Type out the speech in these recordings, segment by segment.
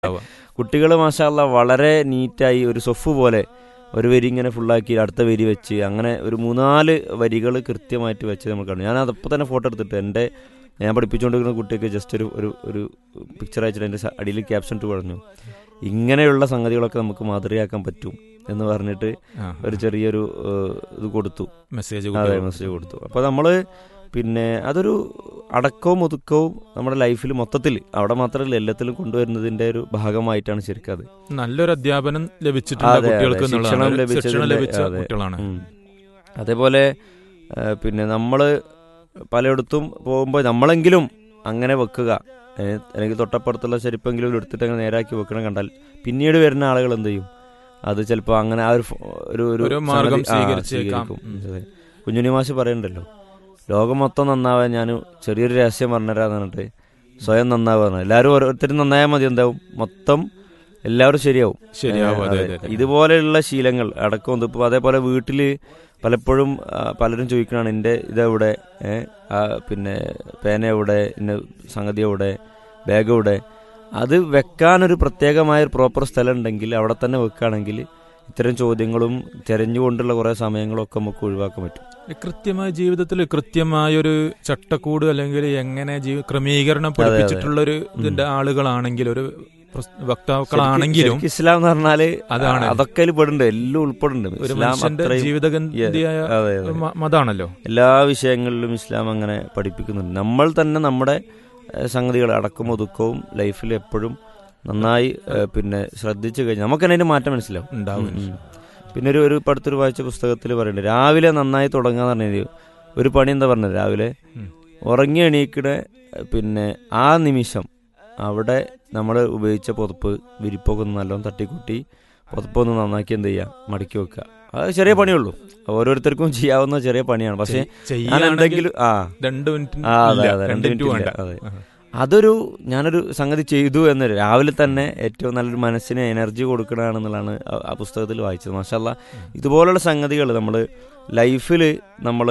കുട്ടികൾ മാഷാല്ല വളരെ നീറ്റായി ഒരു സൊഫ് പോലെ ഒരു വരി ഇങ്ങനെ ഫുള്ളാക്കി അടുത്ത വരി വെച്ച് അങ്ങനെ ഒരു മൂന്നാല് വരികൾ കൃത്യമായിട്ട് വെച്ച് നമ്മൾ കാണും ഞാൻ അതപ്പോൾ തന്നെ ഫോട്ടോ എടുത്തിട്ട് എൻ്റെ ഞാൻ പഠിപ്പിച്ചുകൊണ്ടിരിക്കുന്ന കുട്ടിക്ക് ജസ്റ്റ് ഒരു ഒരു ഒരു പിക്ചർ അയച്ചിട്ട് എൻ്റെ അടിയിൽ ക്യാപ്ഷൻ ഇട്ട് പറഞ്ഞു ഇങ്ങനെയുള്ള സംഗതികളൊക്കെ നമുക്ക് മാതൃകയാക്കാൻ പറ്റും എന്ന് പറഞ്ഞിട്ട് ഒരു ചെറിയൊരു ഏഹ്, ഇത് കൊടുത്തു മെസ്സേജ് അതെ മെസ്സേജ് കൊടുത്തു അപ്പോൾ നമ്മൾ പിന്നെ അതൊരു അടക്കവും ഒതുക്കവും നമ്മുടെ ലൈഫിൽ മൊത്തത്തിൽ അവിടെ മാത്രമല്ല എല്ലാത്തിലും കൊണ്ടുവരുന്നതിന്റെ ഒരു ഭാഗമായിട്ടാണ് ശരിക്കും അത് നല്ലൊരു അധ്യാപനം ലഭിച്ചിട്ടുണ്ട് അതെ, അതെ. കുട്ടികൾക്ക് ശിക്ഷണം എന്നുള്ളതാണ് ഒരു ലഭിച്ചതിന്റെ- ശിക്ഷണം ലഭിച്ച അതെ. കുട്ടികളാണ് ഉം. അതേപോലെ ആ, പിന്നെ നമ്മൾ പലയിടത്തും പോകുമ്പോൾ നമ്മളെങ്കിലും അങ്ങനെ വെക്കുക ഏ, അല്ലെങ്കിൽ തൊട്ടപ്പുറത്തുള്ള ചെരുപ്പെങ്കിലും എടുത്തിട്ട് അങ്ങനെ നേരാക്കി വെക്കണം കണ്ടാൽ പിന്നീട് വരുന്ന ആളുകൾ എന്ത് ചെയ്യും അത് ചിലപ്പോൾ അങ്ങനെ ആ ഒരു ഫോ- ഒരു ഒരു മാർഗം സംഗതി- ആ, സ്വീകരിച്ചേക്കാം. സ്വീകരിക്കും. അതെ. കുഞ്ഞുണ്ണി മാഷ് പറയണ്ടല്ലോ ലോകം മൊത്തം നന്നാവാൻ ഞാൻ ചെറിയൊരു രഹസ്യം പറഞ്ഞുതരാന്ന് പറഞ്ഞിട്ട് സ്വയം നന്നാവുക പറഞ്ഞു എല്ലാവരും ഓരോരുത്തരും നന്നായാൽ മതി എന്താവും മൊത്തം എല്ലാവരും ശരിയാവും ശരിയാവും ഏ, അതെ അതെ. അതെ ഇതുപോലെയുള്ള ശീലങ്ങൾ അടക്കം ഇതിപ്പോൾ അതേപോലെ വീട്ടിൽ പലപ്പോഴും ആ, പലരും ചോദിക്കണതാണ് എൻ്റെ ഇതെവിടെ ഏ, ആ, പിന്നെ പേന എവിടെ ഇന്ന സംഗതി എവിടെ ബാഗ് എവിടെ അത് വെക്കാനൊരു പ്രത്യേകമായ ഒരു പ്രോപ്പർ സ്ഥലം ഉണ്ടെങ്കിൽ അവിടെ തന്നെ വെക്കുകയാണെങ്കിൽ ഇത്തരം ചോദ്യങ്ങളും തെരഞ്ഞുകൊണ്ടുള്ള കുറേ സമയങ്ങളൊക്കെ നമുക്ക് ഒഴിവാക്കാൻ പറ്റും കൃത്യമായ ജീവിതത്തിൽ കൃത്യമായ ഒരു ചട്ടക്കൂട് അല്ലെങ്കിൽ എങ്ങനെ ജീവ ക്രമീകരണം പഠിപ്പിച്ചിട്ടുള്ള ഒരു ഇതിന്റെ ആളുകളാണെങ്കിൽ ഒരു പ്രസ്- വക്താക്കളാണെങ്കിലും ശരിക്കും ഇസ്ലാം എന്ന് പറഞ്ഞാല് അതാണ്. അതൊക്കെ അതിൽ പെടുന്നുണ്ട് എല്ലാം ഉൾപ്പെടുന്നുണ്ട് ഒരു ഇസ്ലാം മനുഷ്യന്റെ അത്രയും ജീവിതഗന്ധിയായ അതെ, അതെ. മ- മതാണല്ലോ എല്ലാ വിഷയങ്ങളിലും ഇസ്ലാം അങ്ങനെ പഠിപ്പിക്കുന്നുണ്ട് നമ്മൾ തന്നെ നമ്മുടെ ഏഹ്, സംഗതികൾ അടക്കം ഒതുക്കവും ലൈഫിൽ എപ്പോഴും നന്നായി ഏഹ്, പിന്നെ ശ്രദ്ധിച്ചു കഴിഞ്ഞാൽ നമുക്ക് തന്നെ അതിന്റെ മാറ്റം മനസ്സിലാവും ഉണ്ടാവും ഉം, ഉം. പിന്നെ ഒരു ഒരു പടുത്തൊരു വായിച്ച പുസ്തകത്തിൽ പറയുന്നുണ്ട് രാവിലെ നന്നായി തുടങ്ങാന്ന് പറഞ്ഞത് ഒരു പണി എന്താ പറഞ്ഞത് രാവിലെ ഉം. ഉറങ്ങി എണീക്കണ ഏഹ്, പിന്നെ ആ നിമിഷം അവിടെ നമ്മൾ ഉപയോഗിച്ച പുതപ്പ് വിരിപ്പൊക്കെ ഒന്ന് നല്ലോണം തട്ടിക്കൂട്ടി പുതപ്പൊന്ന് നന്നാക്കി എന്ത് ചെയ്യുക മടക്കി വെക്കുക അത് ചെറിയ പണിയുള്ളൂ ഓരോരുത്തർക്കും ചെയ്യാവുന്ന ചെറിയ പണിയാണ് പക്ഷേ ഞാൻ ചെയ്യുകയാണെങ്കിൽ എന്തെങ്കിലും ആ രണ്ട് മിനിറ്റ് ആ, അതെ, ഇല്ല, അതെ, രണ്ട് രണ്ട് മിനിറ്റ് മിനിറ്റ് വേണ്ട ഇല്ല, അതെ. അതൊരു ഞാനൊരു സംഗതി ചെയ്തു എന്ന് രാവിലെ തന്നെ ഏറ്റവും നല്ലൊരു മനസ്സിന് എനർജി കൊടുക്കണമെന്നുള്ളതാണ് ആ- ആ പുസ്തകത്തിൽ വായിച്ചത് മാഷല്ല ഇതുപോലുള്ള സംഗതികൾ നമ്മൾ ലൈഫിൽ നമ്മൾ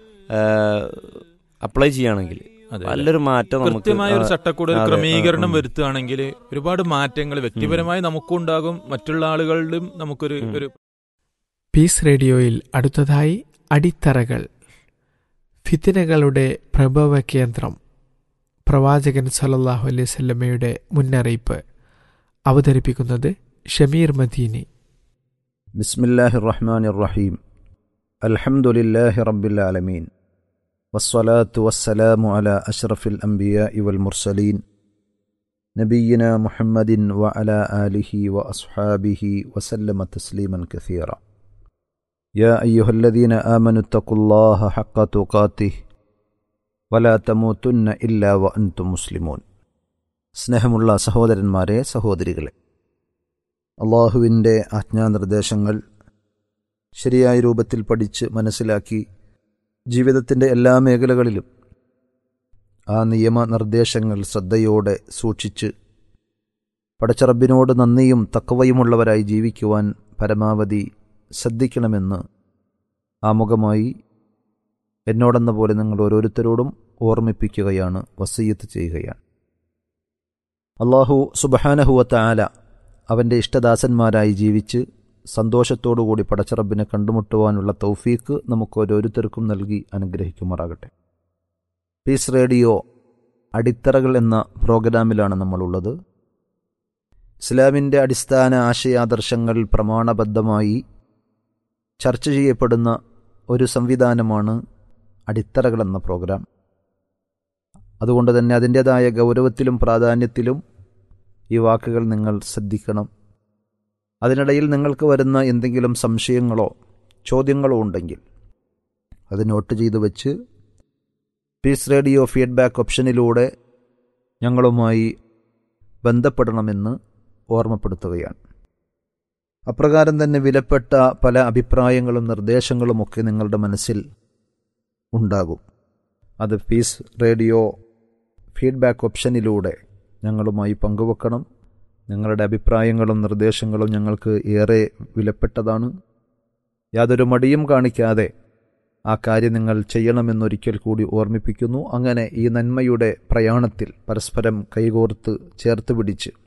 അപ്ലൈ ചെയ്യുകയാണെങ്കിൽ അതെ, അതെ. നല്ലൊരു മാറ്റം നമുക്ക് കൃത്യമായ ഒരു ആ, ചട്ടക്കൂട് ഒരു അതെ, ക്രമീകരണം ആ, ഉം. വരുത്തുകയാണെങ്കിൽ ഒരുപാട് മാറ്റങ്ങൾ വ്യക്തിപരമായി നമുക്കും ഉണ്ടാകും മറ്റുള്ള ആളുകളിലും നമുക്കൊരു ഉം. ഒരു പീസ് റേഡിയോയിൽ അടുത്തതായി അടിത്തറകൾ ഫിത്തിനകളുടെ പ്രഭവ കേന്ദ്രം പ്രവാചകൻ സല്ലല്ലാഹു അലൈഹി സ്വല്ലമയുടെ മുന്നറിയിപ്പ് അവതരിപ്പിക്കുന്നത് ഷമീർ മദീനി بسم الله الرحمن الرحيم الحمد لله رب العالمين والصلاة والسلام على أشرف الأنبياء والمرسلين نبينا محمد وعلى آله وأصحابه وسلم تسليما كثيرا يا أيها الذين آمنوا اتقوا الله حق تقاته ولا تموتن إلا وأنتم مسلمون സ്നേഹമുള്ള സഹോദരന്മാരെ സഹോദരികളെ അള്ളാഹുവിൻ്റെ ആജ്ഞാനിർദ്ദേശങ്ങൾ ശരിയായ രൂപത്തിൽ പഠിച്ച് മനസ്സിലാക്കി ജീവിതത്തിൻ്റെ എല്ലാ മേഖലകളിലും ആ നിയമനിർദ്ദേശങ്ങൾ ശ്രദ്ധയോടെ സൂക്ഷിച്ച് പടച്ചറബിനോട് നന്ദിയും തക്കവയുമുള്ളവരായി ജീവിക്കുവാൻ പരമാവധി ശ്രദ്ധിക്കണമെന്ന് ആമുഖമായി എന്നോടെന്ന പോലെ നിങ്ങൾ ഓരോരുത്തരോടും ഓർമ്മിപ്പിക്കുകയാണ് വസീയത്ത് ചെയ്യുകയാണ് അള്ളാഹു സുബഹാനഹുവത്ത ആല അവൻ്റെ ഇഷ്ടദാസന്മാരായി ജീവിച്ച് സന്തോഷത്തോടുകൂടി പടച്ചറബിനെ കണ്ടുമുട്ടുവാനുള്ള തൗഫീക്ക് നമുക്ക് ഓരോരുത്തർക്കും നൽകി അനുഗ്രഹിക്കുമാറാകട്ടെ പീസ് റേഡിയോ അടിത്തറകൾ എന്ന പ്രോഗ്രാമിലാണ് നമ്മളുള്ളത് ഇസ്ലാമിൻ്റെ അടിസ്ഥാന ആശയാദർശങ്ങൾ പ്രമാണബദ്ധമായി ചർച്ച ചെയ്യപ്പെടുന്ന ഒരു സംവിധാനമാണ് അടിത്തറകൾ എന്ന പ്രോഗ്രാം അതുകൊണ്ട് തന്നെ അതിൻ്റെതായ ഗൗരവത്തിലും പ്രാധാന്യത്തിലും ഈ വാക്കുകൾ നിങ്ങൾ ശ്രദ്ധിക്കണം അതിനിടയിൽ നിങ്ങൾക്ക് വരുന്ന എന്തെങ്കിലും സംശയങ്ങളോ ചോദ്യങ്ങളോ ഉണ്ടെങ്കിൽ അത് നോട്ട് ചെയ്തു വെച്ച് പീസ് റേഡിയോ ഫീഡ്ബാക്ക് ഓപ്ഷനിലൂടെ ഞങ്ങളുമായി ബന്ധപ്പെടണമെന്ന് ഓർമ്മപ്പെടുത്തുകയാണ് അപ്രകാരം തന്നെ വിലപ്പെട്ട പല അഭിപ്രായങ്ങളും നിർദ്ദേശങ്ങളുമൊക്കെ നിങ്ങളുടെ മനസ്സിൽ ഉണ്ടാകും അത് പീസ് റേഡിയോ ഫീഡ്ബാക്ക് ഓപ്ഷനിലൂടെ ഞങ്ങളുമായി പങ്കുവെക്കണം നിങ്ങളുടെ അഭിപ്രായങ്ങളും നിർദ്ദേശങ്ങളും ഞങ്ങൾക്ക് ഏറെ വിലപ്പെട്ടതാണ് യാതൊരു മടിയും കാണിക്കാതെ ആ കാര്യം നിങ്ങൾ ചെയ്യണമെന്നൊരിക്കൽ കൂടി ഓർമ്മിപ്പിക്കുന്നു അങ്ങനെ ഈ നന്മയുടെ പ്രയാണത്തിൽ പരസ്പരം കൈകോർത്ത് ചേർത്ത് പിടിച്ച്